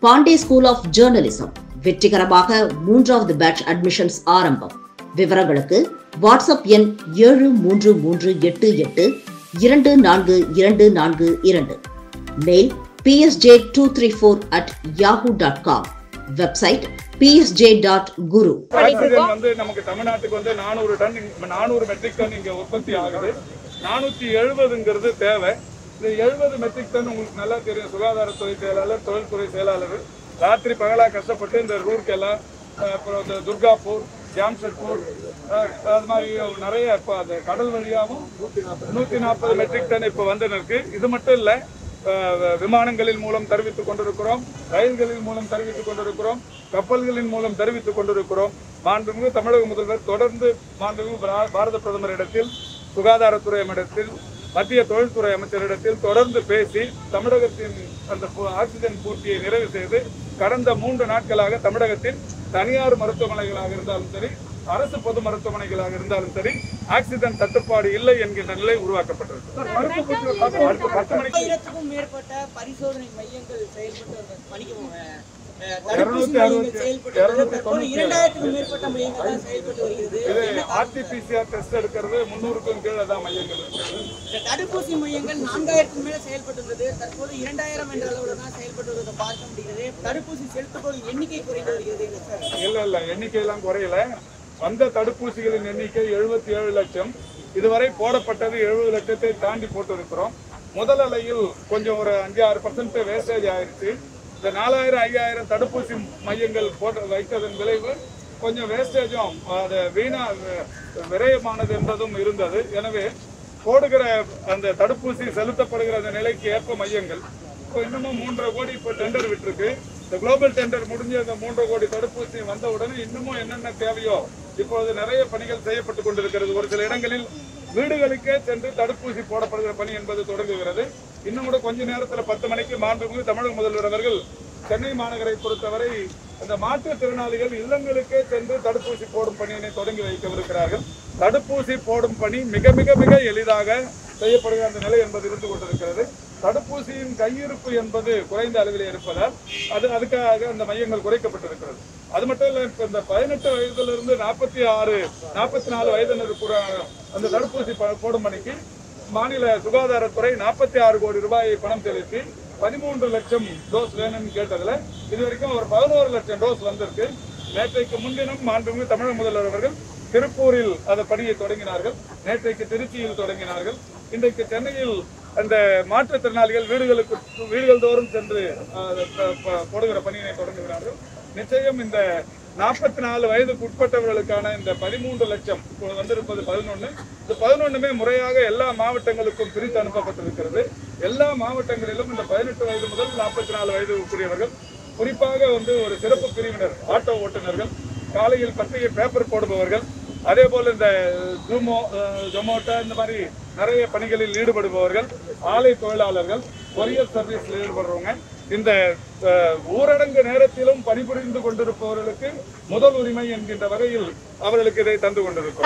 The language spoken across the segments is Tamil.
பாண்டே ஸ்கூல் ஆஃப் ஜேர்னலிசம் வெற்றிகரமாக மூன்றாவது பேட்ச் அட்மிஷன்ஸ் ஆரம்பம் விவரங்களுக்கு வாட்ஸ்அப் எண் ஏழு மூன்று மூன்று எட்டு எட்டு இரண்டு நான்கு இரண்டு நான்கு இரண்டு mail PSJ two three four at Yahoo dot com website PSJ dot guru oxygen வந்து நமக்கு தமிழ்நாட்டுக்கு வந்து நானூறு டன் நானூறு மெட்ரிக் டன் இங்க உற்பத்தி ஆகுது நானூத்தி எழுபதுங்கிறது தேவை இந்த எழுபது மெட்ரிக் டன் உங்களுக்கு நல்லா தெரியும் சுகாதாரத்துறை செயலாளர் தொழில்துறை செயலாளர் ராத்திரி பகலா கஷ்டப்பட்டு இந்த ரூர்க்கெல்லாம் அஹ், அப்புறம் இந்த துர்காப்பூர் ஜாம்ஷெட்பூர் அஹ், அது மாதிரி நிறைய இப்போ அந்த கடல் வழியாகவும் நூத்தி நாற்பது மெட்ரிக் டன் இப்போ வந்து இருக்கு இது மட்டும் இல்லை அஹ் விமானங்களின் மூலம் தெரிவித்துக் கொண்டிருக்கிறோம் ரயில்களின் மூலம் தெரிவித்துக் கொண்டிருக்கிறோம் கப்பல்களின் மூலம் தெரிவித்துக் கொண்டிருக்கிறோம் மாண்புமிகு தமிழக முதல்வர் தொடர்ந்து மாண்புமிகு பா- பாரத பிரதமரிடத்தில் சுகாதாரத்துறை இடத்தில் மத்திய தொழில்துறை அமைச்சரிடத்தில் தொடர்ந்து பேசி தமிழகத்தின் அந்த பூ- ஆக்சிஜன் பூர்த்தியை நிறைவு செய்து கடந்த மூன்று நாட்களாக தமிழகத்தில் தனியார் மருத்துவமனைகளாக இருந்தாலும் சரி அரசு பொது மருத்துவமனைகளாக இருந்தாலும் சரி ஆக்சிஜன் தட்டுப்பாடு இல்லை என்கின்ற நிலை உருவாக்கப்பட்டிருக்கு அடுத்த பத்து மணிக்கு ஆயிரத்துக்கும் மேற்பட்ட பரிசோதனை மையங்கள் செயல்பட்டு வந்த பணிக்கு அஹ், இருநூத்தி தடுப்பூசி மையங்கள் அறுபத்தி- செயல்பட்டு இருநூத்தி வருகிறது. தற்போது தொண்ணூத்தி இரண்டாயிரத்துக்கும் மேற்பட்ட மையங்கள் தான் செயல்பட்டு வருகிறது இது என்ன காரணம்? ஆர்டிபிசிஆர் டெஸ்ட் எடுக்கிறது முன்னூறுக்கும் கீழே தான் மையங்கள் இருக்கு இந்த தடுப்பூசி மையங்கள் நான்காயிரத்துக்கு மேல செயல்பட்டு வந்தது தற்போது இரண்டாயிரம் என்ற அளவில் தான் செயல்பட்டு வருவதை பார்க்க முடிகிறது தடுப்பூசி செலுத்துவோர் எண்ணிக்கை குறைந்து வருகிறது என்ன சார் இல்ல இல்ல எண்ணிக்கையெல்லாம் குறையல வந்த தடுப்பூசிகளின் எண்ணிக்கை எழுபத்தி ஏழு லட்சம் இதுவரை போடப்பட்டது எழுபது லட்சத்தை தாண்டி போட்டிருக்கிறோம் முதல் அலையில் கொஞ்சம் ஒரு அஞ்சு ஆறு பர்சன்ட் வேஸ்டேஜ் ஆயிருச்சு இந்த நாலாயிரம் ஐயாயிரம் தடுப்பூசி மையங்கள் போட்டு வைத்ததன் விளைவு கொஞ்சம் வேஸ்டேஜும் அது வீணா விரயமானது என்பதும் இருந்தது எனவே போடுகிற அந்த தடுப்பூசி செலுத்தப்படுகிற அந்த நிலைக்கு ஏற்ப மையங்கள் இப்போ இன்னமும் மூன்றரை கோடி இப்போ டெண்டர் விட்டுருக்கு இந்த குளோபல் டெண்டர் முடிஞ்சு அந்த மூன்றரை கோடி தடுப்பூசி வந்த உடனே இன்னமும் என்னென்ன தேவையோ இப்பொழுது நிறைய பணிகள் செய்யப்பட்டு கொண்டிருக்கிறது ஒரு சில இடங்களில் வீடுகளுக்கே சென்று தடுப்பூசி போடப்படுகிற பணி என்பது தொடங்குகிறது இன்னும் கூட கொஞ்ச நேரத்துல பத்து மணிக்கு மாண்புமிகு தமிழக முதல்வர் அவர்கள் சென்னை மாநகரை பொறுத்தவரை அந்த மாற்றுத்திறனாளிகள் இல்லங்களுக்கே சென்று தடுப்பூசி போடும் பணியினை தொடங்கி வைக்கவிருக்கிறார்கள் தடுப்பூசி போடும் பணி மிக மிக மிக எளிதாக செய்யப்படுகிற அந்த நிலை என்பது இருந்து கொண்டிருக்கிறது தடுப்பூசியின் கையிருப்பு என்பது குறைந்த அளவில் இருப்பதால் அது அதுக்காக அந்த மையங்கள் குறைக்கப்பட்டிருக்கிறது அது மட்டும் இல்ல இப்ப இந்த பதினெட்டு வயதிலிருந்து நாற்பத்தி ஆறு நாற்பத்தி நாலு வயதினர் கூட அந்த தடுப்பூசி ப- போடும் பணிக்கு மாநில சுகாதாரத்துறை நாற்பத்தி ஆறு கோடி ரூபாயை பணம் செலுத்தி பதிமூன்று லட்சம் டோஸ் வேணும்னு கேட்டதுல இது வரைக்கும் ஒரு பதினோரு லட்சம் டோஸ் வந்திருக்கு நேற்றைக்கு முன்தினம் மாண்புமிகு தமிழக முதல்வர் அவர்கள் திருப்பூரில் அந்த பணியை தொடங்கினார்கள் நேற்றைக்கு திருச்சியில் தொடங்கினார்கள் இன்றைக்கு சென்னையில் அந்த மாற்றுத்திறனாளிகள் வீடுகளுக்கு வீடுகள் தோறும் சென்று அஹ், ப- ப- போடுகிற பணியினை தொடங்குகிறார்கள் நிச்சயம் இந்த நாற்பத்தி நாலு வயதுக்கு உட்பட்டவர்களுக்கான இந்த பதிமூன்று லட்சம் இப்போ வந்திருப்பது பதினொன்று இந்த பதினொன்றுமே முறையாக எல்லா மாவட்டங்களுக்கும் பிரித்து அனுப்பப்பட்டிருக்கிறது எல்லா மாவட்டங்களிலும் இந்த பதினெட்டு வயது முதல் நாற்பத்தி நாலு வயது உரியவர்கள் குறிப்பாக வந்து ஒரு சிறப்பு பிரிவினர் ஆட்டோ ஓட்டுநர்கள் காலையில் பத்திரிகை பேப்பர் போடுபவர்கள் அதே போல இந்த ஜூமோ ஜொமோட்டோ இந்த மாதிரி நிறைய பணிகளில் ஈடுபடுபவர்கள் ஆலை தொழிலாளர்கள் கொரியர் சர்வீஸ்ல ஈடுபடுறவங்க இந்த அஹ், ஊரடங்கு நேரத்திலும் பணிபுரிந்து கொண்டிருப்பவர்களுக்கு முதல் உரிமை என்கின்ற வகையில் அவர்களுக்கு இதை தந்து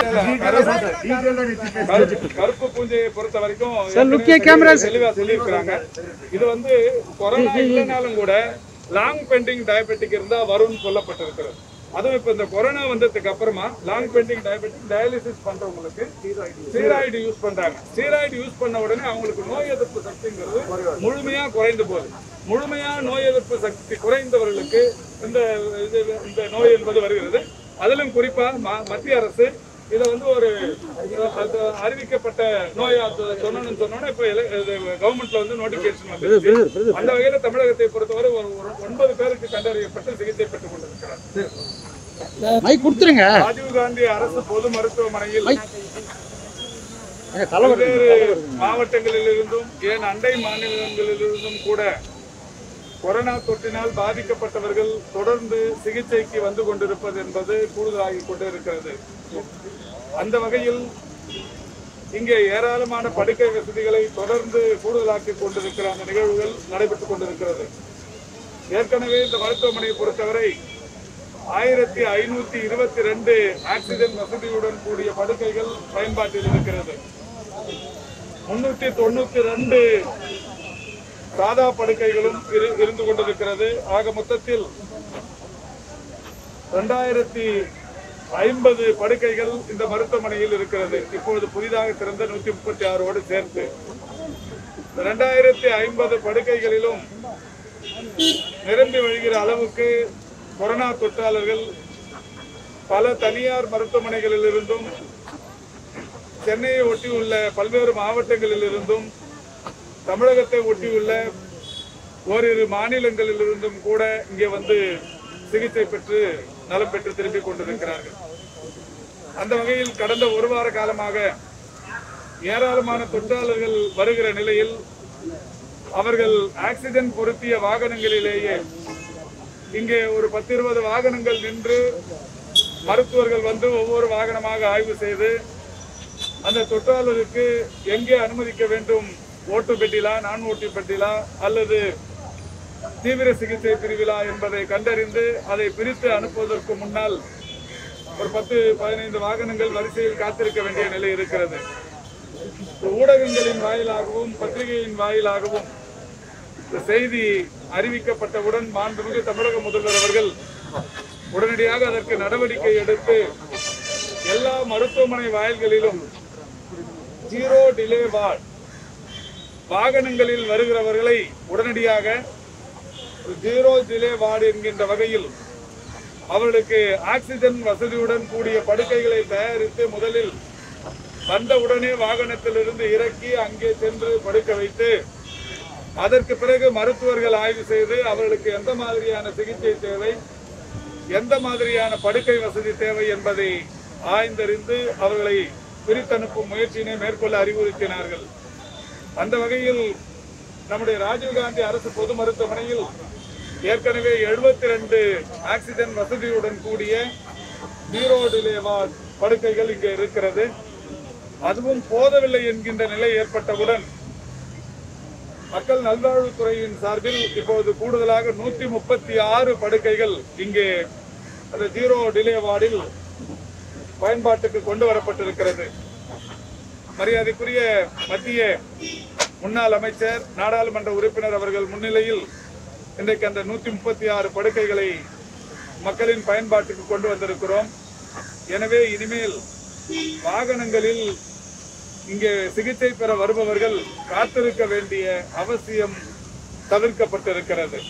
கொண்டிருக்கிறோம் கருப்பு- கருப்பு பூஞ்சையை பொறுத்த வரைக்கும் ஏற்கனவே தெளிவா சொல்லியிருக்கிறாங்க இது வந்து கொரோனா இல்லைனாலும் கூட லாங் பெண்டிங் டயபெட்டிக் இருந்தா வரும்னு சொல்லப்பட்டிருக்கிறது அதுவும் இப்ப இந்த கொரோனா வந்ததுக்கு அப்புறமா லாங் பெண்டிங் டயபெட்டிக் டயாலிசிஸ் பண்றவங்களுக்கு ஸ்டீராய்டு யூஸ் பண்றாங்க ஸ்டீராய்டு யூஸ் பண்ண உடனே அவங்களுக்கு நோய் எதிர்ப்பு சக்திங்கிறது முழுமையா குறைந்து போகுது முழுமையா நோய் எதிர்ப்பு சக்தி குறைந்தவர்களுக்கு இந்த இது இந்த நோய் என்பது வருகிறது அதிலும் குறிப்பா ம- மத்திய அரசு இதை வந்து ஒரு அது அறிவிக்கப்பட்ட நோயா சொன்னோம்னு சொன்னோன்னா இப்போ கவர்மெண்ட்ல வந்து நோட்டிபிகேஷன் வந்து அந்த வகையில தமிழகத்தை பொறுத்தவரை ஒரு ஒரு ஒன்பது பேருக்கு கண்டறியப்பட்டு சிகிச்சை பெற்றுக் கொண்டிருக்கிறார் மைக் கொடுத்துருங்க ராஜீவ் காந்தி அரசு பொது மருத்துவமனையில் பல்வேறு மாவட்டங்களிலிருந்தும் ஏன் அண்டை மாநிலங்களிலிருந்தும் கூட கொரோனா தொற்றினால் பாதிக்கப்பட்டவர்கள் தொடர்ந்து சிகிச்சைக்கு வந்து கொண்டிருப்பது என்பது கூடுதலாகிக் கொண்டு இருக்கிறது அந்த வகையில் இங்கே ஏராளமான படுக்கை வசதிகளை தொடர்ந்து கூடுதலாக்கிக் கொண்டிருக்கிற அந்த நிகழ்வுகள் நடைபெற்றுக் கொண்டிருக்கிறது ஏற்கனவே இந்த மருத்துவமனையை பொறுத்தவரை ஆயிரத்தி ஐநூத்தி இருபத்தி ரெண்டு ஆக்சிஜன் வசதியுடன் கூடிய படுக்கைகள் பயன்பாட்டில் இருக்கிறது முன்னூத்தி தொண்ணூத்தி ரெண்டு சாதா படுக்கைகளும் இரு- இருந்து கொண்டிருக்கிறது ஆக மொத்தத்தில் ரெண்டாயிரத்தி ஐம்பது படுக்கைகள் இந்த மருத்துவமனையில் இருக்கிறது இப்பொழுது புதிதாக திறந்த நூத்தி முப்பத்தி ஆறோடு சேர்த்து ரெண்டாயிரத்தி ஐம்பது படுக்கைகளிலும் நிரம்பி வழிகிற அளவுக்கு கொரோனா தொற்றாளர்கள் பல தனியார் மருத்துவமனைகளில் இருந்தும் சென்னையை ஒட்டியுள்ள பல்வேறு மாவட்டங்களில் இருந்தும் தமிழகத்தை ஒட்டியுள்ள ஓரிரு மாநிலங்களில் இருந்தும் கூட இங்கே வந்து சிகிச்சை பெற்று நலம் பெற்று திரும்பிக் கொண்டிருக்கிறார்கள் அந்த வகையில் கடந்த ஒரு வார காலமாக ஏராளமான தொற்றாளர்கள் வருகிற நிலையில் அவர்கள் ஆக்சிஜன் பொருத்திய வாகனங்களிலேயே இங்கே ஒரு பத்து இருபது வாகனங்கள் நின்று மருத்துவர்கள் வந்து ஒவ்வொரு வாகனமாக ஆய்வு செய்து அந்த தொற்றாளருக்கு எங்கே அனுமதிக்க வேண்டும் ஓட்டு பெட்டிலா நான் ஓட்டு பெட்டிலா அல்லது தீவிர சிகிச்சை பிரிவிலா என்பதை கண்டறிந்து அதை பிரித்து அனுப்புவதற்கு முன்னால் ஒரு பத்து பதினைந்து வாகனங்கள் வரிசையில் காத்திருக்க வேண்டிய நிலை இருக்கிறது ஊடகங்களின் வாயிலாகவும் பத்திரிகையின் வாயிலாகவும் இந்த செய்தி அறிவிக்கப்பட்டவுடன் மாண்புமிகு தமிழக முதல்வர் அவர்கள் உடனடியாக அதற்கு நடவடிக்கை எடுத்து எல்லா மருத்துவமனை வாயில்களிலும் ஜீரோ டிலே வார்டு வாகனங்களில் வருகிறவர்களை உடனடியாக ஜீரோ டிலே வார்டு என்கின்ற வகையில் அவர்களுக்கு ஆக்சிஜன் வசதியுடன் கூடிய படுக்கைகளை தயாரித்து முதலில் வந்தவுடனே வாகனத்திலிருந்து இறக்கி அங்கே சென்று படுக்க வைத்து அதற்கு பிறகு மருத்துவர்கள் ஆய்வு செய்து அவர்களுக்கு எந்த மாதிரியான சிகிச்சை தேவை எந்த மாதிரியான படுக்கை வசதி தேவை என்பதை ஆய்ந்தறிந்து அவர்களை பிரித்தனுப்பும் முயற்சியினை மேற்கொள்ள அறிவுறுத்தினார்கள் அந்த வகையில் நம்முடைய ராஜீவ்காந்தி அரசு பொது மருத்துவமனையில் ஏற்கனவே 72 ரெண்டு ஆக்சிஜன் வசதியுடன் கூடிய ஜீரோ டிலே வார்டு படுக்கைகள் இங்கே இருக்கிறது அதுவும் போதவில்லை என்கின்ற நிலை ஏற்பட்டவுடன் மக்கள் நல்வாழ்வுத்துறையின் சார்பில் இப்போது கூடுதலாக நூத்தி முப்பத்தி ஆறு படுக்கைகள் இங்கே அந்த ஜீரோ டிலே வார்டில் பயன்பாட்டுக்கு கொண்டு வரப்பட்டிருக்கிறது மரியாதைக்குரிய மத்திய முன்னாள் அமைச்சர் நாடாளுமன்ற உறுப்பினர் அவர்கள் முன்னிலையில் இன்றைக்கு அந்த நூத்தி முப்பத்தி ஆறு படுக்கைகளை மக்களின் பயன்பாட்டுக்கு கொண்டு வந்திருக்கிறோம் எனவே இனிமேல் வாகனங்களில் இங்கே சிகிச்சை பெற வருபவர்கள் காத்திருக்க வேண்டிய அவசியம் தவிர்க்கப்பட்டிருக்கிறது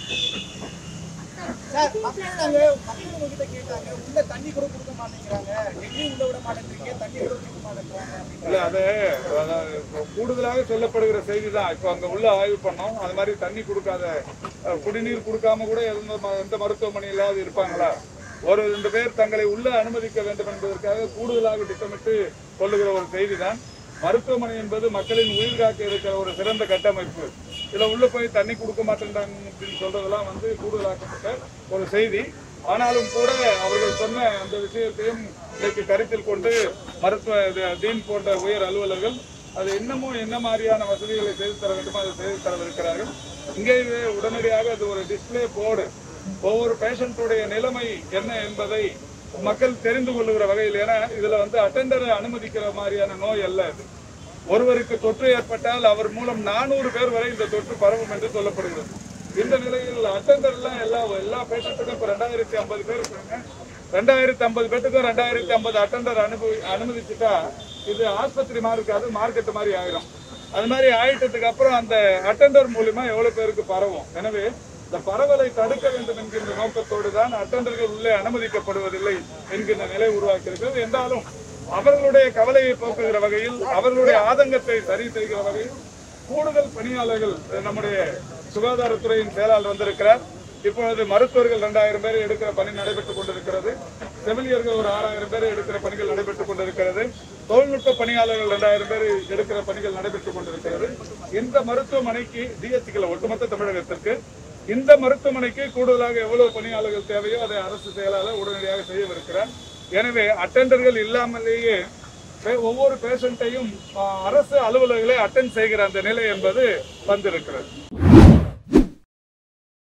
சார் மக்கள் நாங்க மக்கள் உங்ககிட்ட கேட்டாங்க உள்ள தண்ணி கூட கொடுக்க மாட்டேங்கிறாங்க எங்கேயும் உள்ள விட மாட்டேங்கிறீங்க தண்ணி கூட கொடுக்க மாட்டேங்கிறாங்க அப்படின்னு. இல்ல அது அதாவது கூடுதலாக சொல்லப்படுகிற செய்தி தான் இப்போ அங்க உள்ள ஆய்வு பண்ணோம் அது மாதிரி தண்ணி கொடுக்காத அஹ், குடிநீர் கொடுக்காம கூட எந்த ம- எந்த மருத்துவமனையிலாவது இருப்பாங்களா ஒரு ரெண்டு பேர் தங்களை உள்ள அனுமதிக்க வேண்டும் என்பதற்காக கூடுதலாக திட்டமிட்டு சொல்லுகிற ஒரு செய்தி தான் மருத்துவமனை என்பது மக்களின் உயிர் காக்க இருக்கிற ஒரு சிறந்த கட்டமைப்பு இதுல உள்ள போய் தண்ணி கொடுக்க மாட்டேன்றாங்க அப்படின்னு சொல்றதெல்லாம் வந்து கூடுதலாக்கப்பட்ட ஒரு செய்தி ஆனாலும் கூட அவர்கள் சொன்ன அந்த விஷயத்தையும் இன்னைக்கு கருத்தில் கொண்டு மருத்துவ இது- டீன் போன்ற உயர் அலுவலர்கள் அது இன்னமும் என்ன மாதிரியான வசதிகளை செய்து தர வேண்டுமோ அதை செய்து தரவிருக்கிறார்கள் இங்கேயே உடனடியாக அது ஒரு டிஸ்ப்ளே போர்டு ஒவ்வொரு பேஷண்ட்டுடைய நிலைமை என்ன என்பதை மக்கள் தெரிந்து கொள்ளுகிற வகையில் ஏன்னா இதுல வந்து அட்டெண்டரை அனுமதிக்கிற மாதிரியான நோய் அல்ல இது ஒருவருக்கு தொற்று ஏற்பட்டால் அவர் மூலம் நானூறு பேர் வரை இந்த தொற்று பரவும் என்று சொல்லப்படுகிறது இந்த நிலையில் அட்டெண்டர்லாம் எல்லா எல்லா பேஷண்ட்டுக்கும் இப்போ ரெண்டாயிரத்தி ஐம்பது பேர் இருக்காங்க ரெண்டாயிரத்தி ஐம்பது பேர்த்துக்கும் ரெண்டாயிரத்தி ஐம்பது அட்டெண்டர் அனுபவி அனுமதிச்சுட்டா இது ஆஸ்பத்திரி மாதிரி இருக்காது மார்க்கெட் மாதிரி ஆயிரும் அது மாதிரி ஆயிட்டதுக்கு அப்புறம் அந்த அட்டெண்டர் மூலியமா எவ்வளவு பேருக்கு பரவும் எனவே இந்த பரவலை தடுக்க வேண்டும் என்கின்ற நோக்கத்தோடு தான் அட்டெண்டர்கள் உள்ளே அனுமதிக்கப்படுவதில்லை என்கின்ற நிலை உருவாக்கியிருக்கிறது என்றாலும் அவர்களுடைய கவலையை போக்குகிற வகையில் அவர்களுடைய ஆதங்கத்தை சரி செய்கிற வகையில் கூடுதல் பணியாளர்கள் அஹ், நம்முடைய சுகாதாரத்துறையின் செயலாளர் வந்திருக்கிறார் இப்பொழுது மருத்துவர்கள் ரெண்டாயிரம் பேர் எடுக்கிற பணி நடைபெற்றுக் கொண்டிருக்கிறது செவிலியர்கள் ஒரு ஆறாயிரம் பேர் எடுக்கிற பணிகள் நடைபெற்றுக் கொண்டிருக்கிறது தொழில்நுட்ப பணியாளர்கள் ரெண்டாயிரம் பேர் எடுக்கிற பணிகள் நடைபெற்றுக் கொண்டிருக்கிறது இந்த மருத்துவமனைக்கு டிஎஸ்சிகள் ஒட்டுமொத்த தமிழகத்திற்கு இந்த மருத்துவமனைக்கு கூடுதலாக எவ்வளவு பணியாளர்கள் தேவையோ அதை அரசு செயலாளர் உடனடியாக செய்யவிருக்கிறார் எனவே அட்டெண்டர்கள் இல்லாமலேயே பே- ஒவ்வொரு பேஷண்ட்டையும் அரசு அலுவலர்களை அட்டென்ட் செய்கிற அந்த நிலை என்பது வந்திருக்கிறது